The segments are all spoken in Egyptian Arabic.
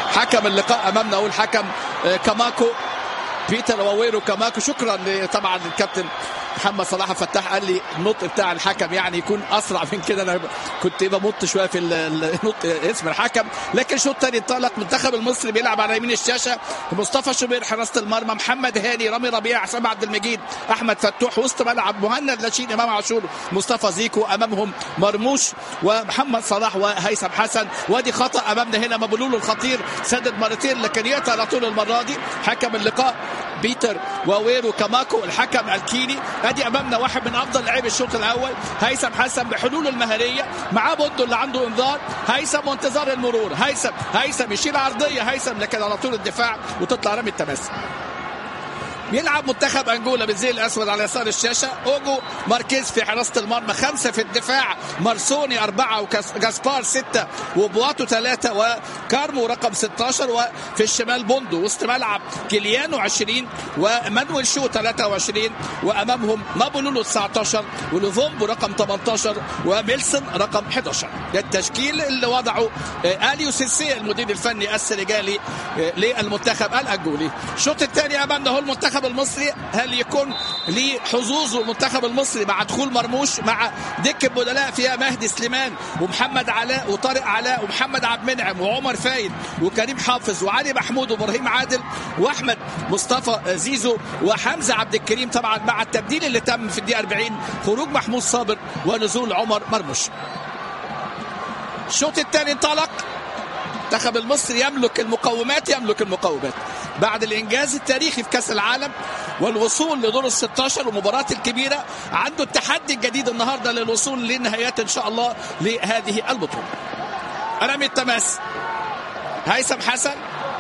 حكم اللقاء امامنا اقول حكم كاماكو بيتر واويرو كاماكو شكرا طبعا للكابتن محمد صلاح فتاح قال لي النطق بتاع الحكم يعني يكون اسرع من كده انا كنت بمط شويه في النطق اسم الحكم لكن الشوط الثاني انطلق المنتخب المصري بيلعب على يمين الشاشه مصطفى شوبير حراسه المرمى محمد هاني رامي ربيع حسام عبد المجيد احمد فتوح وسط ملعب مهند لاشين امام عاشور مصطفى زيكو امامهم مرموش ومحمد صلاح وهيثم حسن وادي خطا امامنا هنا مبلول الخطير سدد مرتين لكن يقطع على طول المره دي حكم اللقاء بيتر واويرو كاماكو الحكم الكيني ادي امامنا واحد من افضل لاعبي الشوط الاول هيثم حسن بحلوله المهاريه معاه بوندو اللي عنده انذار هيثم وانتظار المرور هيثم هيثم يشيل عرضيه هيثم لكن على طول الدفاع وتطلع رمي التماس بيلعب منتخب انجولا بالزي الاسود على يسار الشاشه اوجو ماركيز في حراسه المرمى خمسه في الدفاع مارسوني اربعه وجاسبار سته وبواتو ثلاثه وكارمو رقم 16 وفي الشمال بوندو وسط ملعب كيليانو 20 ومانويل شو 23 وامامهم مابولولو 19 ولوفومبو رقم 18 وميلسون رقم 11 ده التشكيل اللي وضعه اليو سيسي المدير الفني السنغالي للمنتخب الانجولي الشوط الثاني امامنا هو المنتخب المنتخب المصري هل يكون ليه حظوظ المنتخب المصري مع دخول مرموش مع دكه بدلاء فيها مهدي سليمان ومحمد علاء وطارق علاء ومحمد عبد المنعم وعمر فايد وكريم حافظ وعلي محمود وابراهيم عادل واحمد مصطفى زيزو وحمزه عبد الكريم طبعا مع التبديل اللي تم في الدقيقه 40 خروج محمود صابر ونزول عمر مرموش الشوط الثاني انطلق المنتخب المصري يملك المقومات يملك المقومات بعد الانجاز التاريخي في كاس العالم والوصول لدور ال 16 والمباراه الكبيره عنده التحدي الجديد النهارده للوصول للنهايات ان شاء الله لهذه البطوله. رمي التماس هيثم حسن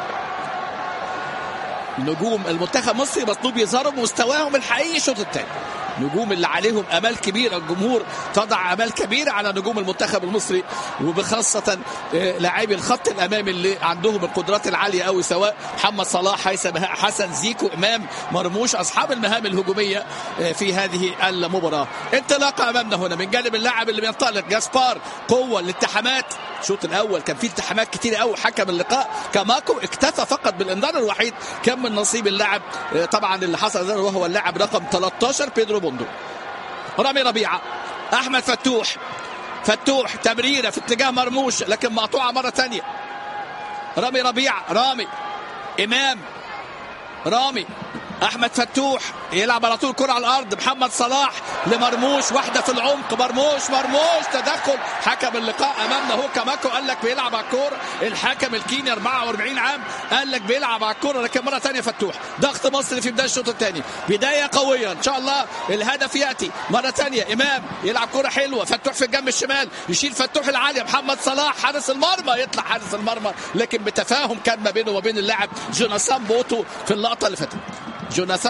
نجوم المنتخب المصري مطلوب يظهروا بمستواهم الحقيقي الشوط الثاني. نجوم اللي عليهم امال كبيره الجمهور تضع امال كبيره على نجوم المنتخب المصري وبخاصه لاعبي الخط الامامي اللي عندهم القدرات العاليه قوي سواء محمد صلاح هيثم حسن زيكو امام مرموش اصحاب المهام الهجوميه في هذه المباراه انطلاقه امامنا هنا من جانب اللاعب اللي بينطلق جاسبار قوه الالتحامات الشوط الاول كان فيه التحامات كتير قوي حكم اللقاء كاماكو اكتفى فقط بالانذار الوحيد كان من نصيب اللاعب طبعا اللي حصل وهو اللاعب رقم 13 بيدرو بوندو رامي ربيعه احمد فتوح فتوح تمريره في اتجاه مرموش لكن مقطوعه مره ثانيه رامي ربيعه رامي امام رامي احمد فتوح يلعب على طول كره على الارض محمد صلاح لمرموش واحده في العمق مرموش مرموش تدخل حكم اللقاء امامنا هو كاماكو قال لك بيلعب على الكوره الحكم الكيني 44 عام قال لك بيلعب على الكوره لكن مره ثانيه فتوح ضغط مصري في بدايه الشوط الثاني بدايه قويه ان شاء الله الهدف ياتي مره ثانيه امام يلعب كوره حلوه فتوح في الجنب الشمال يشيل فتوح العاليه محمد صلاح حارس المرمى يطلع حارس المرمى لكن بتفاهم كان ما بينه وبين اللاعب جوناثان بوتو في اللقطه اللي فاتت جوناثان